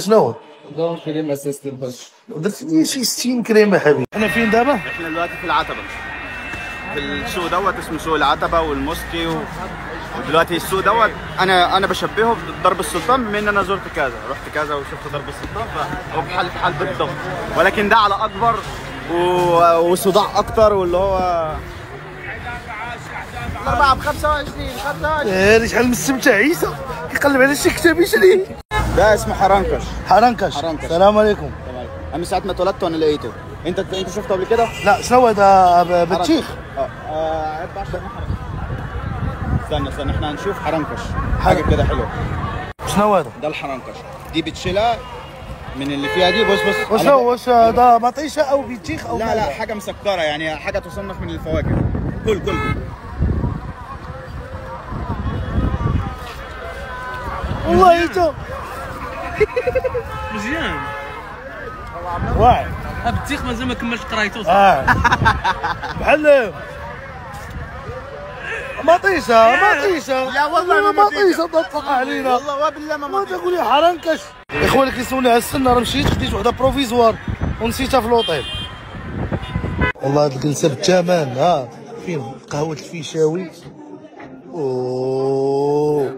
شنو هو؟ دون كريم اسيست البش درت لي شي 60 كريمه حبيبي احنا فين دابا؟ احنا دلوقتي في العتبه في السوق دوت اسمه سوق العتبه والموسكي و... ودلوقتي السوق دوت انا انا بشبهه بضرب السلطان بما ان انا زرت كذا رحت كذا وشفت ضرب السلطان فهو بحال في حال بالضبط ولكن ده على اكبر و... وصداع اكتر واللي هو الأربعة ب 25 25 هذه شحال مستمتع عيسى كيقلب على شي كتاب يشري ده اسمه حرنكش حرنكش حرنكش. السلام عليكم تمام انا من ساعة ما اتولدت وانا لقيته انت انت شفته قبل كده؟ لا شنو هذا ب- بطيخ اه اه عيب عشان نحرق. استنى استنى احنا هنشوف حرنكش حاجة. حاجه كده حلوه شنو هذا؟ ده الحرنكش دي بتشيلها من اللي فيها دي بص بص وشنو على- واش هذا مطيشه او بطيخ او لا ماذا؟ لا حاجه مسكره يعني حاجه تصنف من الفواكه كل كل والله انت مزيان واعر البطيخ مازال ما كملش قرايته اه بحال مطيشه مطيشه لا والله ما مطيشه تطلق علينا والله وبالله ما ما مطيش. تقول لي حرنكش اخواني كيسولوني على السنه راه مشيت خديت وحده بروفيزوار ونسيتها في لوطيل والله هاد الجلسه بالثمن ها فين قهوه الفيشاوي اوه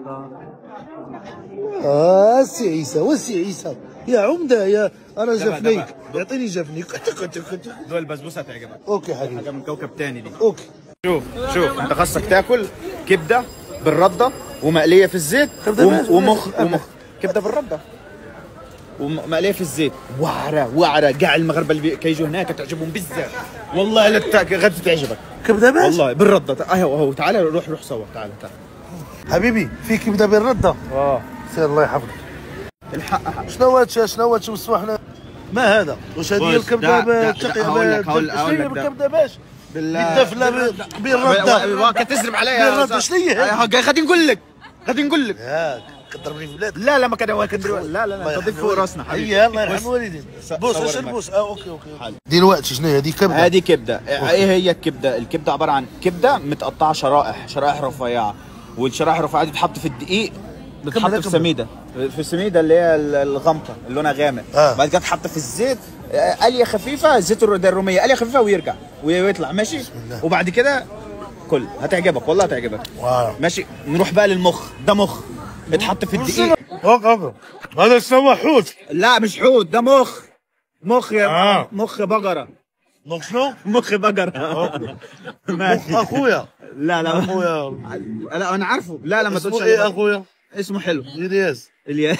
اه سي عيسى وسي عيسى يا عمده يا انا جفنيك يعطيني جفنيك دول البسبوسه هتعجبك اوكي حبيبي حاجه من كوكب تاني دي اوكي شوف شوف انت خاصك تاكل كبده بالرده ومقليه في الزيت كبدة وم- بس- ومخ بس- ومخ كبده بالرده ومقليه في الزيت وعره وعره كاع المغاربه اللي بي- كيجوا هناك تعجبهم بزاف والله لا تاك- غادي تعجبك كبده بس والله بالرده اهو اهو تعال روح روح صور تعال تعال حبيبي في كبده بالرده اه سير الله يحفظك الحق شنو هادشي شنو هادشي وصفحنا ما هذا واش هذه هي بص، الكبده ده- ده- بالتقي ده هقول لك- هقول- هقول لك ده. بالكبده باش بالله بالدفله ب- بالرده كتزرب عليا بالرده شنو هي آه، غادي نقول لك غادي نقول لك ياك كضربني في بلاد لا لا ما كان هو كان لا لا الله لا يرحم تضيف فوق والديك. راسنا حبيبي هيا الله بص. يرحم الوالدين ص- بوس صور اشرب معك. بوس اه اوكي اوكي حلو. دلوقتي شنو هي دي كبده هذه كبده ايه هي الكبده الكبده عباره عن كبده متقطعه شرائح شرائح رفيعه والشرائح الرفيعه دي بتتحط في الدقيق بتتحط كمل، في كمل. سميده في السميده اللي هي ال- الغامقه اللي لونها غامق آه. بعد كده تحط في الزيت آه، قليه خفيفه زيت الر- ده الروميه قليه خفيفه ويرجع ويطلع ماشي الله. وبعد كده كل هتعجبك والله هتعجبك واو ماشي نروح بقى للمخ ده مخ اتحط في الدقيق اوكي اوكي هذا شنو هو حوت لا مش حوت ده مخ مخ يا آه. مخ بقره دونك شنو مخ بقره ماشي اخويا لا لا اخويا لا انا عارفه لا لا ما اسمه تقولش ايه عليه. اخويا اسمه حلو الياس الياس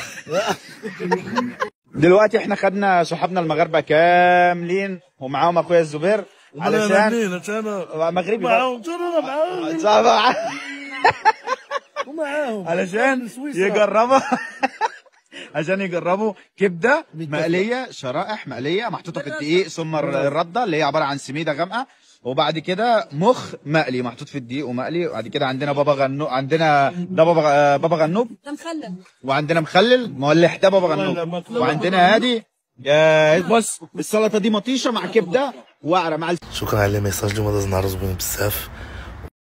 دلوقتي احنا خدنا صحابنا المغاربه كاملين ومعاهم اخويا الزبير علشان انا مغربي بقى. معاهم انا معاهم صعب ومعاهم علشان سويسرا. يجربوا عشان يجربوا كبده ميت مقليه شرائح مقليه محطوطه في الدقيق ثم الرده اللي هي عباره عن سميده غامقه وبعد كده مخ مقلي محطوط في الدقيق ومقلي وبعد كده عندنا بابا غنوج عندنا ده بابا آه، بابا غنوج ده مخلل وعندنا مخلل مولح ده بابا غنوج وعندنا هادي آه، بص السلطه دي مطيشه مع كبده وعره مع شكرا على الميساج اليوم هذا نهار زوين بزاف